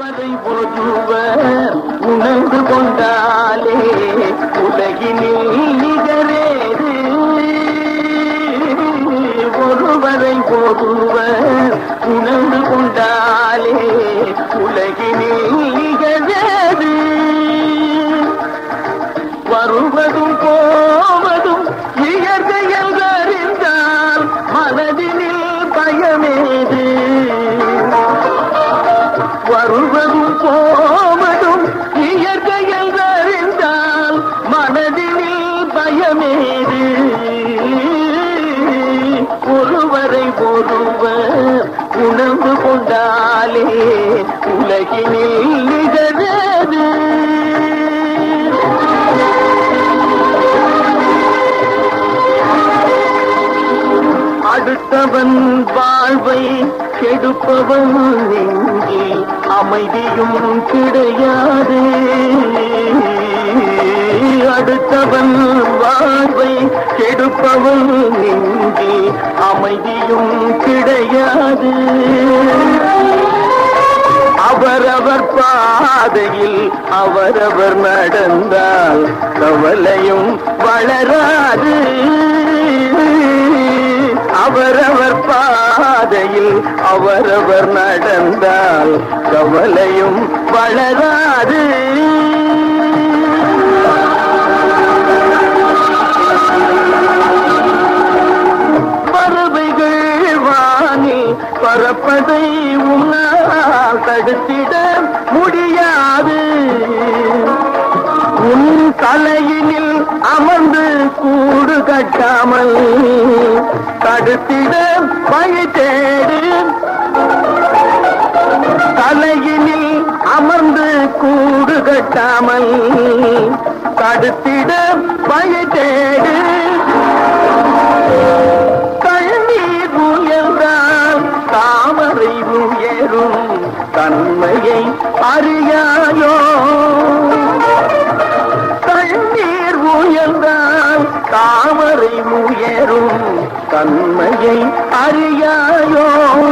ஒருவரை ஒருவர் உணர்ந்து கொண்டாலே உலகினில் நிகரேது ஒருவரை ஒருவர் உணர்ந்து கொண்டாலே உலகினில் நிகழேது வருவதும் போவதும் இயற்கை என்றறிந்தால் மனதினில் பயமேது வருவதும் போவதும் இயற்கை என்றறிந்தால் மனதினில் பயமேது ஒருவரை ஒருவர் உணர்ந்து கொண்டாலே உலகினில் நிகழது அடுத்தவன் வாழ்வை கெடுப்பவன் நெஞ்சில் அமைதியும் கிடையாது அடுத்தவன் வாழ்வை கெடுப்பவன் நெஞ்சில் அமைதியும் கிடையாது அவரவர் பாதையில் அவரவர் நடந்தால் கவலையும் வளராது அவரவர் பாதையில் அவரவர் நடந்தால் கவலையும் வளராது பறவைகள் வானில் பறப்பதை உன்னால் தடுத்திட முடியாது உன் தலையினில் அமர்ந்து கூடு கட்டாமல் தடுத்திட வழி தேடு தலையினில் அமர்ந்து கூடு கட்டாமல் தடுத்திட வழி தேடு கண்ணீர் உயர்ந்தால் தாமரை உயரும் தன்மையை அறியாயோ கண்ணீர் உயர்ந்தால் தாமரை உயரும் தன்மையை அறியாயோ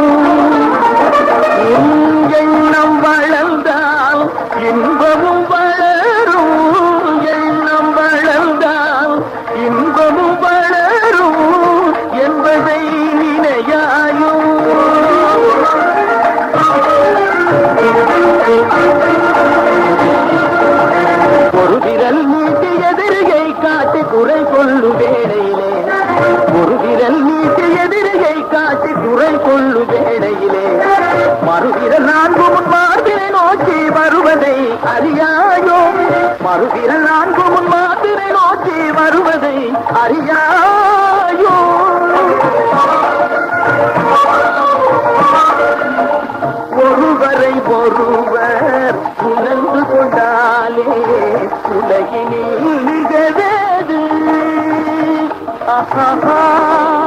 உன் எண்ணம் வளர்ந்தால் இன்பமும் வளரும் எண்ணம் வளர்ந்தால் இன்பமும் வளரும் என்பதை நினையாயோ ஒரு விரல் நீட்டி எதிரியை காட்டி குறை கொள்ளு வேளையிலே ஒரு விரல் நீட்டி எதிரியை காட்டி குறை கொள்ளு வேளையிலே மறுவிரல் நான்கு முன் மார்பினை நோக்கி வருவதை அறியாயோ மறுவிரல் நான்கு முன் மார்பினை நோக்கி வருவதை அறியாயோ ஒருவரை ஒருவர் உணர்ந்து கொண்டாலே உலகினில் நிகழது ஆஹா